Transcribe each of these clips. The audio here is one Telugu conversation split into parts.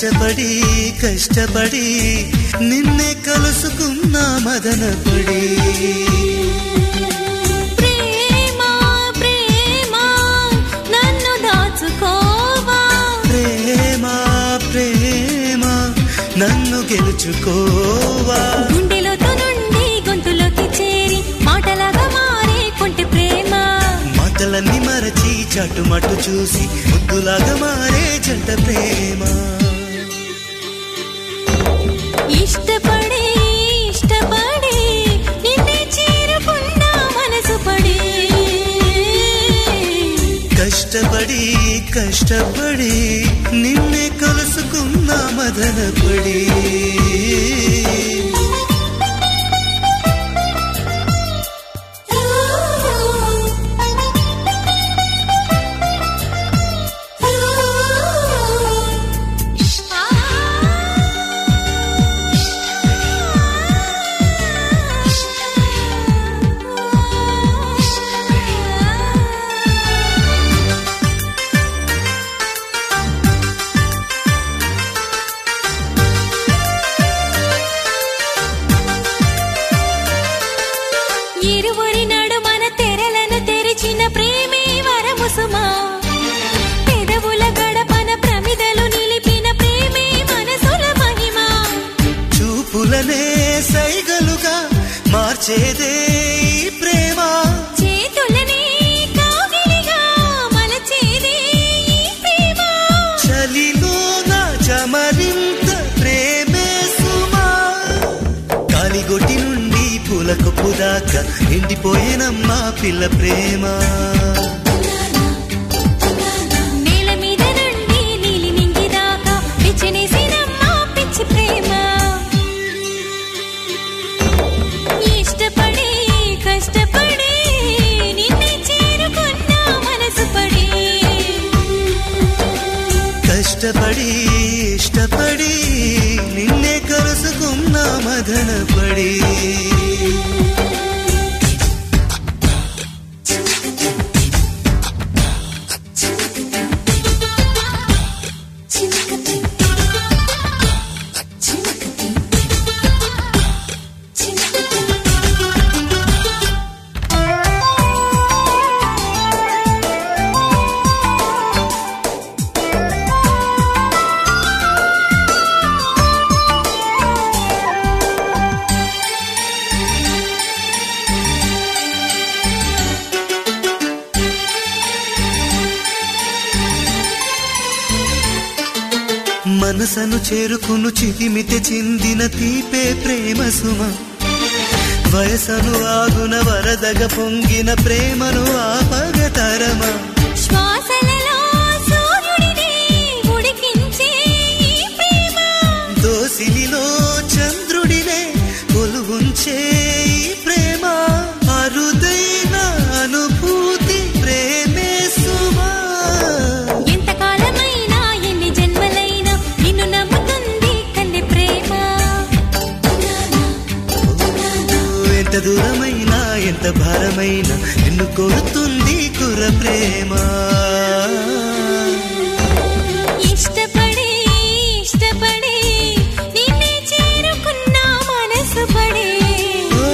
కష్టపడి కష్టపడి నిన్నే కలుసుకున్నా మదనపడి ప్రేమ ప్రేమ నన్ను దాచుకోవా ప్రేమ ప్రేమ నన్ను గెలుచుకోవా గుండెలోతో నుండి గొంతులోకి చేరి మాటలాగా మారే కొంటె ప్రేమ మాటలన్నీ మరచి చటుమటు చూసి ముద్దులాగా మారే జంట ప్రేమ ఇష్టపడి ఇష్టపడి నిన్నే చేరుకున్నా మనసు పడి కష్టపడి కష్టపడి నిన్నే కలుసుకున్నా మదనపడి ఇరువురి నడుమన తెరలను తెరిచిన ప్రేమే వరము సుమా పెదవుల గడపన ప్రమిదలు నిలిపిన ప్రేమే మనసుల మహిమ చూపులనే సైగలుగా మార్చేదే ఈ ప్రేమ చేతులనే కాగిలిగా మలచేదే ఈ ప్రేమ చలిలోన చమరింత ప్రేమే సుమా కాలిగొట్టి నుండి పూలకొప్పు దాకా ఎండిపోయేనమ్మా పిల్ల ప్రేమ నేల మీద నుండి నీలి నింగి దాకా పిచ్చినేసినమ్మా పిచ్చి ప్రేమ ఇష్టపడి కష్టపడి నిన్నే చేరుకున్నా మనసు పడి కష్టపడి ఇష్టపడి నిన్నే కలుసుకున్నా మదనపడి మనసను చేరుకును చితిమితి చిందిన తీపే ప్రేమ సుమ వయసను ఆగున వరదగ పొంగిన ప్రేమను ఆపగతరమా శ్వాసలలో సూర్యుడిని ఉడికించే ఈ ప్రేమ దోసిలిలో చంద్రుడినే కొలువుంచే ఈ ప్రేమ అరుదైన అనుభూతి ప్రేమే సుమా ఎంతకాలమైనా ఎన్ని జన్మలైనా నిన్ను నమ్ముతుంది కన్నె ప్రేమ ఎంత దూరమైనా ఎంత భారమైనా నిన్ను కోరుతుంది కుర ప్రేమ ఇష్టపడి ఇష్టపడి నిన్నే చేరుకున్నా మనసు పడి ఓ,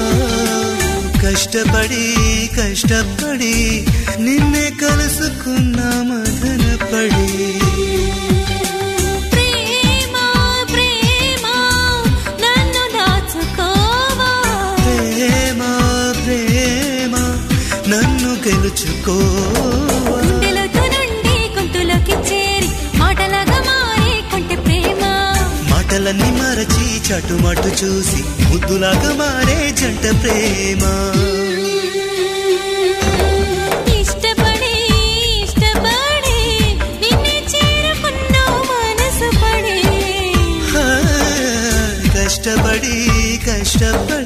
కష్టపడి కష్టపడి నిన్నే కలుసుకున్నా మదనపడి ప్రేమ ప్రేమ నన్ను దాచుకోవా ప్రేమ ప్రేమ నన్ను గెలుచుకోవా గుండెలోతో నుండి గొంతులోకి చేరి మాటలాగా మారే కొంటె ప్రేమ మాటలన్నీ మరచి చటుమటు చూసి ముద్దులాగా మారే జంట ప్రేమ ఇష్టపడి ఇష్టపడి నిన్నే చేరుకున్నా మనసు పడి ఆ, కష్టపడి కష్టపడి